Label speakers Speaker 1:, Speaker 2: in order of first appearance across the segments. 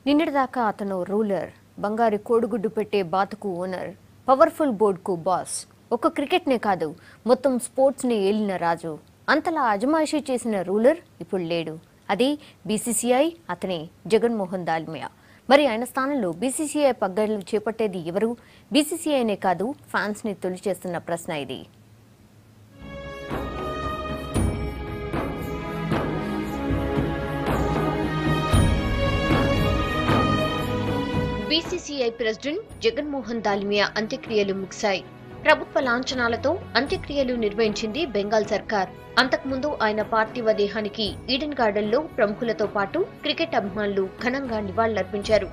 Speaker 1: నిన్నటిదాకా అతను రూలర్ బంగారు కోడిగుడ్డు పెట్టే బాతుకు ఓనర్ పవర్ఫుల్ బోర్డుకు బాస్ ఒక్క క్రికెట్నే కాదు మొత్తం స్పోర్ట్స్ని ఏలిన రాజు అంతలా అజమాయిషీ చేసిన రూలర్ ఇప్పుడు లేడు అది బీసీసీఐ అతనే జగన్మోహన్ దాల్మియా మరి ఆయన స్థానంలో బీసీసీఐ పగ్గాలు చేపట్టేది ఎవరు బీసీసీఐనే కాదు ఫ్యాన్స్ని తొలి చేస్తున్న ప్రశ్న ఇది బీసీసీఐ ప్రెసిడెంట్ జగన్మోహన్ దాల్మియా అంత్యక్రియలు ముగిశాయి ప్రభుత్వ లాంఛనాలతో అంత్యక్రియలు నిర్వహించింది బెంగాల్ సర్కార్ అంతకుముందు ఆయన పార్థివ దేహానికి ఈడెన్ గార్డెన్లో ప్రముఖులతో పాటు క్రికెట్ అభిమానులు ఘనంగా నివాళులర్పించారు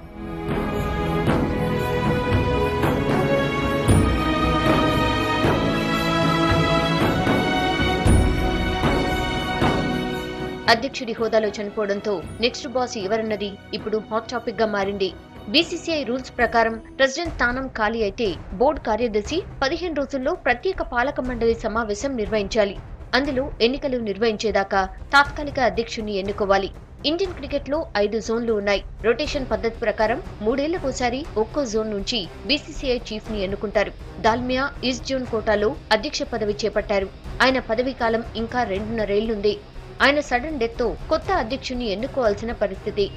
Speaker 1: అధ్యక్షుడి హోదాలో చనిపోవడంతో నెక్స్ట్ బాస్ ఎవరన్నది ఇప్పుడు హాట్ టాపిక్ గా మారింది బీసీసీఐ రూల్స్ ప్రకారం ప్రెసిడెంట్ స్థానం ఖాళీ అయితే బోర్డు కార్యదర్శి పదిహేను రోజుల్లో ప్రత్యేక పాలక మండలి సమావేశం నిర్వహించాలి అందులో ఎన్నికలు నిర్వహించేదాకా తాత్కాలిక అధ్యక్షుడిని ఎన్నుకోవాలి ఇండియన్ క్రికెట్ లో ఐదు జోన్లు ఉన్నాయి రొటేషన్ పద్ధతి ప్రకారం మూడేళ్లకోసారి ఒక్కో జోన్ నుంచి బీసీసీఐ చీఫ్ ని ఎన్నుకుంటారు దాల్మియా ఈస్ట్ జోన్ కోటాలో అధ్యక్ష పదవి చేపట్టారు ఆయన పదవీ కాలం ఇంకా రెండున్నరేళ్లుంది ఆయన సడన్ డెత్ తో కొత్త అధ్యక్షుడిని ఎన్నుకోవాల్సిన పరిస్థితి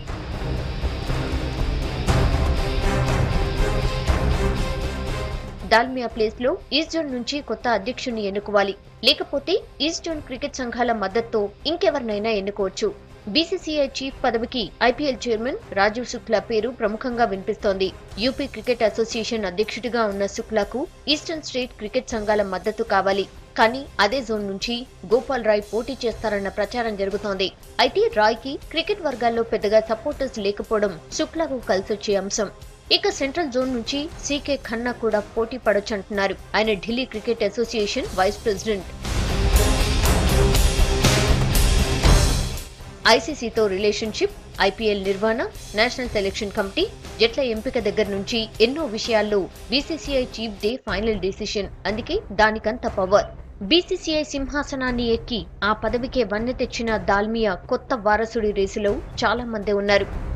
Speaker 1: దాల్మియా ప్లేస్ లో ఈస్ట్ జోన్ నుంచి కొత్త అధ్యక్షుడిని ఎన్నుకోవాలి లేకపోతే ఈస్ట్ జోన్ క్రికెట్ సంఘాల మద్దతుతో ఇంకెవరినైనా ఎన్నుకోవచ్చు బీసీసీఐ చీఫ్ పదవికి ఐపీఎల్ చైర్మన్ రాజీవ్ శుక్లా పేరు ప్రముఖంగా వినిపిస్తోంది యూపీ క్రికెట్ అసోసియేషన్ అధ్యక్షుడిగా ఉన్న శుక్లాకు ఈస్టర్న్ స్టేట్ క్రికెట్ సంఘాల మద్దతు కావాలి కానీ అదే జోన్ నుంచి గోపాల్ రాయ్ పోటీ చేస్తారన్న ప్రచారం జరుగుతోంది అయితే రాయ్ కి క్రికెట్ వర్గాల్లో పెద్దగా సపోర్టర్స్ లేకపోవడం శుక్లాకు కలిసొచ్చే అంశం ఇక సెంట్రల్ జోన్ నుంచి సీకే ఖన్నా కూడా పోటీ పడొచ్చంటున్నారు ఆయన Delhi cricket association vice president ఐసీసీతో రిలేషన్షిప్ ఐపీఎల్ నిర్వహణ నేషనల్ సెలక్షన్ కమిటీ జట్ల ఎంపిక దగ్గర నుంచి ఎన్నో విషయాల్లో BCCI chief the final decision అందుకే దానికంత పవర్ బీసీసీఐ సింహాసనాన్ని ఎక్కి ఆ పదవికే వన్నె తెచ్చిన దాల్మియా కొత్త వారసుడి రేసులో చాలా మంది ఉన్నారు